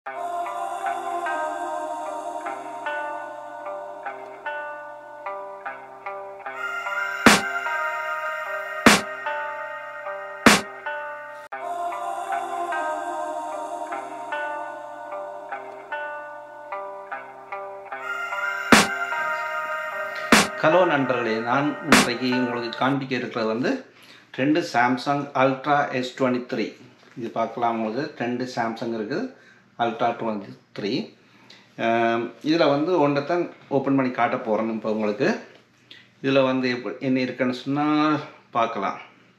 hello நண்பர்களே நான் இன்றைக்கு உங்களுக்கு காண்பிக்க இருக்கிறது வந்து ரெண்டு Samsung ultra S twenty three இது பார்க்கலாம் உங்களுக்கு ரெண்டு சாம்சங் இருக்குது அல்ட்ரா டுவெண்ட்டி த்ரீ இதில் வந்து ஒன்றை தான் ஓப்பன் பண்ணி காட்ட போகிறேன் இப்போ உங்களுக்கு இதில் வந்து எப்படி என்ன இருக்குன்னு சொன்னால் பார்க்கலாம்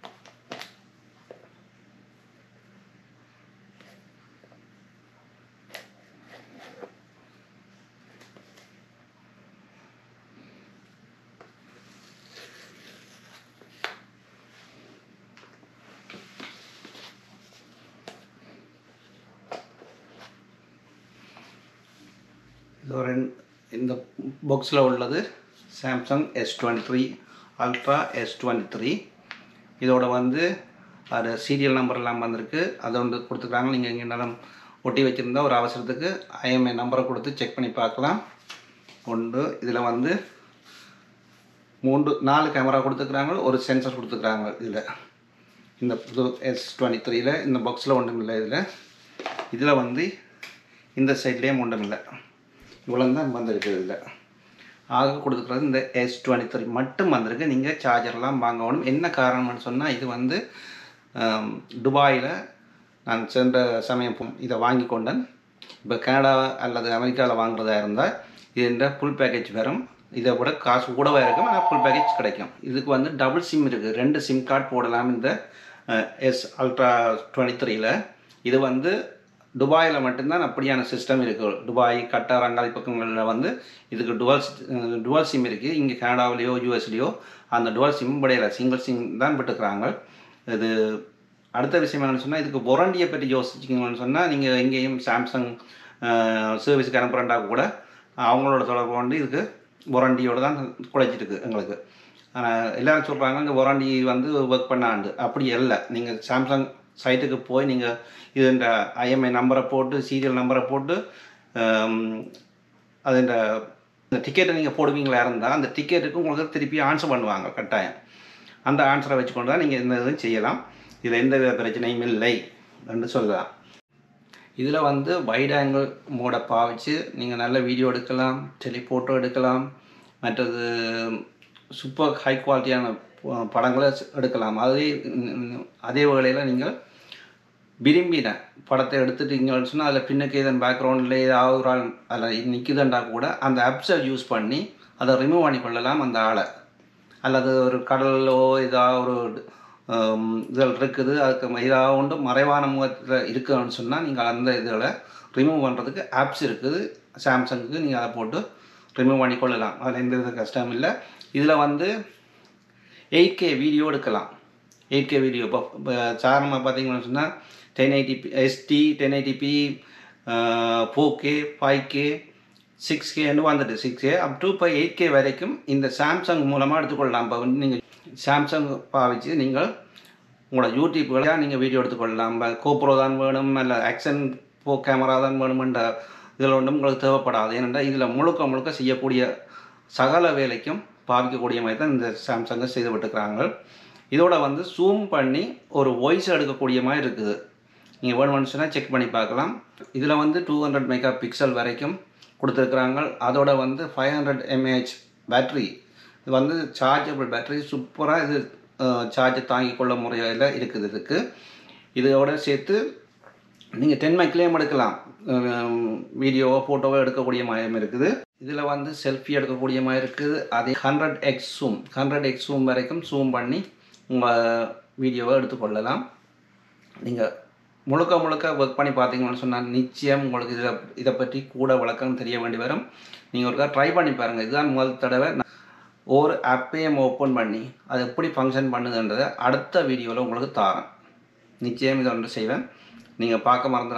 இது ஒரு இந்த பாக்ஸில் உள்ளது Samsung S twenty three ultra S twenty three இதோட வந்து அது சீரியல் நம்பர் எல்லாம் வந்திருக்கு அதை வந்து கொடுத்துருக்காங்க நீங்கள் எங்கேனாலும் ஒட்டி வச்சுருந்தா ஒரு அவசரத்துக்கு ஐஎம்ஐ நம்பரை கொடுத்து செக் பண்ணி பார்க்கலாம் ஒன்று இதில் வந்து மூன்று நாலு கேமரா கொடுத்துருக்குறாங்க ஒரு சென்சர் கொடுத்துருக்குறாங்க இதில் இந்த புது எஸ் டுவெண்ட்டி த்ரீல இந்த பாக்ஸில் ஒன்றும் இல்லை இதில் இதில் வந்து இந்த சைட்லேயும் ஒன்றும் இல்லை இவ்வளோ தான் வந்திருக்கு இதில் ஆக கொடுத்துக்கிறது இந்த எஸ் டுவெண்ட்டி த்ரீ மட்டும் வந்திருக்கு நீங்கள் சார்ஜர்லாம் வாங்கணும் என்ன காரணம்னு சொன்னால் இது வந்து துபாயில் நான் சென்ற சமயம் போ- இதை வாங்கி கொண்டேன் இப்போ கனடா அல்லது அமெரிக்காவில் வாங்குறதா இருந்தால் இதுன்ற ஃபுல் பேக்கேஜ் வரும் இதை விட காசு கூடவே இருக்கும் ஆனால் ஃபுல் பேக்கேஜ் கிடைக்கும் இதுக்கு வந்து டபுள் சிம் இருக்குது ரெண்டு சிம் கார்டு போடலாம் இந்த எஸ் அல்ட்ரா டுவெண்ட்டி த்ரீல இது வந்து துபாயில் மட்டும்தான் அப்படியான சிஸ்டம் இருக்குது துபாய் கட்டார் அங்காளி பக்கங்களில் வந்து இதுக்கு டுவல் டுவல் சிம் இருக்குது இங்கே கனடாவிலேயோ யூஎஸ்லேயோ அந்த டுவல் சிம் படையில சிங்கிள் சிம் தான் விட்டுக்கிறாங்க இது அடுத்த விஷயம் என்னென்னு சொன்னால் இதுக்கு வாரண்டியை பற்றி யோசிச்சிங்கன்னு சொன்னால் நீங்கள் எங்கேயும் சாம்சங் சர்வீஸுக்கு அனுப்புகிறண்டா கூட அவங்களோட தொடர்பு கொண்டு இதுக்கு வாரண்டியோடு தான் குழைச்சிட்டு இருக்கு எங்களுக்கு ஆனால் எல்லாரும் சொல்கிறாங்க இங்கே வாரண்டி வந்து ஒர்க் பண்ணாண்டு அப்படி இல்லை நீங்கள் சாம்சங் சைட்டுக்கு போய் நீங்கள் இது இந்த ஐஎம்ஐ நம்பரை போட்டு சீரியல் நம்பரை போட்டு அது இந்த இந்த டிக்கெட்டை நீங்கள் போடுவீங்களா இருந்தால் அந்த டிக்கெட்டுக்கு உங்களுக்கு திருப்பி ஆன்சர் பண்ணுவாங்க கட்டாயம் அந்த ஆன்சரை வச்சுக்கொண்டு தான் நீங்கள் இந்த இதுவும் செய்யலாம் இதில் எந்த வித பிரச்சனையும் இல்லை என்று சொல்லலாம் இதில் வந்து வைட் ஆங்கிள் மோடை பாவிச்சு நீங்கள் நல்ல வீடியோ எடுக்கலாம் டெலிஃபோட்டோ எடுக்கலாம் மற்றது சூப்பர் ஹை குவாலிட்டியான ப- படங்களை எடுக்கலாம் அதே ம், அதே வேளையில் நீங்கள் விரும்பின படத்தை எடுத்துட்டீங்கன்னு சொன்னால் அதில் பின்னுக்கு இதன் பேக்ரவுண்டில் ஏதாவது ஒரு ஆள் அதில் நிற்குதுண்டா கூட அந்த ஆப்ஸை யூஸ் பண்ணி அதை ரிமூவ் பண்ணி கொள்ளலாம் அந்த ஆளை அல்லது ஒரு கடலோ ஏதாவது ஒரு ஹம், இதில் இருக்குது அதுக்கு ஏதாவது ஒன்று மறைவான முகத்தில் இருக்குன்னு சொன்னால் நீங்கள் அந்த இதில் ரிமூவ் பண்ணுறதுக்கு ஆப்ஸ் இருக்குது சாம்சங்குக்கு நீங்கள் அதை போட்டு ரிமூவ் பண்ணி கொள்ளலாம் அதில் எந்த வித கஷ்டம் இல்லை இதில் வந்து எயிட் கே வீடியோ எடுக்கலாம் எயிட் கே வீடியோ இப்போ இப்போ சாதாரணமாக பார்த்தீங்கன்னு சொன்னால் ten eighty SD ten eighty p four K five K six கேன்னு வந்துட்டு சிக்ஸ் கே அப் டு இப்போ எயிட் கே வரைக்கும் இந்த சாம்சங் மூலமாக எடுத்துக்கொள்ளலாம் இப்போ வந்து நீங்கள் சாம்சங் பாவிச்சு நீங்கள் உங்களோட யூடியூப்களையாக நீங்கள் வீடியோ எடுத்துக்கொள்ளலாம் இப்போ கோப்ரோ தான் வேணும் இல்லை ஆக்ஷன் போ கேமரா தான் வேணுமென்ற இதில் ஒன்றும் உங்களுக்கு தேவைப்படாது ஏனென்றால் இதில் முழுக்க முழுக்க செய்யக்கூடிய சகல வேலைக்கும் பாவிக்கக்கூடிய மாதிரி தான் இந்த சாம்சங்கை செய்து விட்டுக்கிறாங்க இதோட வந்து ஜூம் பண்ணி ஒரு வாய்ஸ் எடுக்கக்கூடிய மாதிரி இருக்குது நீங்கள் வேணும்னு சொன்னால் செக் பண்ணி பார்க்கலாம் இதில் வந்து டூ ஹண்ட்ரட் மெகா பிக்சல் வரைக்கும் கொடுத்துருக்குறாங்க அதோட வந்து ஃபைவ் ஹண்ட்ரட் எம்ஏஹெச் பேட்ரி இது வந்து சார்ஜபிள் பேட்டரி சூப்பராக இது சார்ஜ் தாங்கிக் கொள்ள முறையில் இருக்குது இதுக்கு இதோட சேர்த்து நீங்கள் டென் மைக்லேயும் எடுக்கலாம் வீடியோவோ ஃபோட்டோவோ எடுக்கக்கூடிய மாதிரி இருக்குது இதில் வந்து செல்ஃபி எடுக்கக்கூடிய மாதிரி இருக்குது அதே hundred X zoom hundred X zoom வரைக்கும் ஜூம் பண்ணி உங்கள் வீடியோவை எடுத்துக்கொள்ளலாம் நீங்கள் முழுக்க முழுக்க ஒர்க் பண்ணி பார்த்தீங்கன்னு சொன்னால் நிச்சயம் உங்களுக்கு இதில் இதை பற்றி கூட விளக்கம் தெரிய வேண்டி வரும் நீங்கள் ஒருக்கா ட்ரை பண்ணி பாருங்கள் இதுதான் முதல் தடவை நான் ஒரு ஆப்பையும் ஓப்பன் பண்ணி அது எப்படி ஃபங்க்ஷன் பண்ணுதுன்றதை அடுத்த வீடியோவில் உங்களுக்கு தாரேன் நிச்சயம் இதை ஒன்று செய்வேன் நீங்கள் பார்க்க மறந்துடா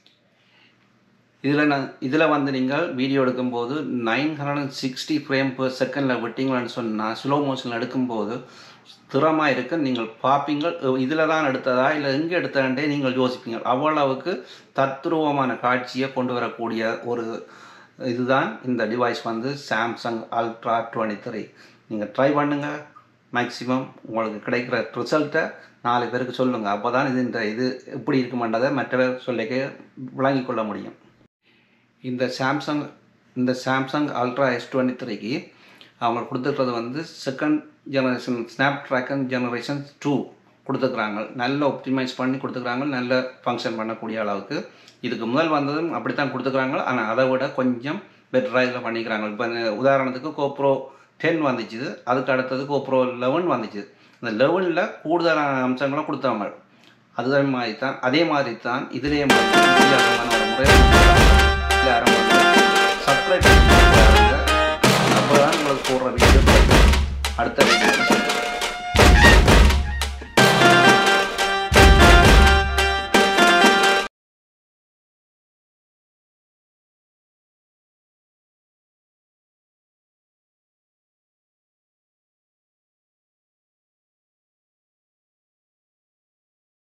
இதில் நான் இதில் வந்து நீங்கள் வீடியோ எடுக்கும்போது nine hundred and sixty frame per செகண்டில் விட்டிங்கன்னு சொன்னால் ஸ்லோ மோஷனில் எடுக்கும்போது ஸ்திரமாக இருக்க நீங்கள் பார்ப்பீங்க இதில் தான் எடுத்ததா இல்லை எங்கே எடுத்ததே நீங்கள் யோசிப்பீங்க அவ்வளவுக்கு தத்ரூபமான காட்சியை கொண்டு வரக்கூடிய ஒரு இதுதான் இந்த டிவைஸ் வந்து சாம்சங் அல்ட்ரா டுவெண்ட்டி த்ரீ நீங்கள் ட்ரை பண்ணுங்கள் மேக்ஸிமம் உங்களுக்கு கிடைக்கிற ரிசல்ட்டை நாலு பேருக்கு சொல்லுங்கள் அப்போ தான் இது இந்த இது எப்படி இருக்குமென்றதை மற்றவர் சொல்லிக்க விளங்கிக் கொள்ள முடியும் இந்த சாம்சங் இந்த சாம்சங் அல்ட்ரா எஸ் டுவெண்ட்டி த்ரீக்கு அவங்க கொடுத்துருக்கிறது வந்து second generation snapdragon generation two கொடுத்துருக்குறாங்க நல்ல ஒப்டிமைஸ் பண்ணி கொடுத்துருக்குறாங்க நல்ல ஃபங்க்ஷன் பண்ணக்கூடிய அளவுக்கு இதுக்கு முதல் வந்ததும் அப்படி தான் கொடுத்துருக்குறாங்க ஆனால் அதை விட கொஞ்சம் பெட்டராக இதில் பண்ணிக்கிறாங்க இப்போ உதாரணத்துக்கு கோப்ரோ டென் வந்துச்சு அதுக்கு அடுத்தது கோப்ரோ லெவன் வந்துச்சு இந்த லெவனில் கூடுதலான அம்சங்களை கொடுத்தாங்க அதுதான் மாதிரி தான் அதே மாதிரி தான் இதுலேயே வித்தியாசமான ஒரு முறையில்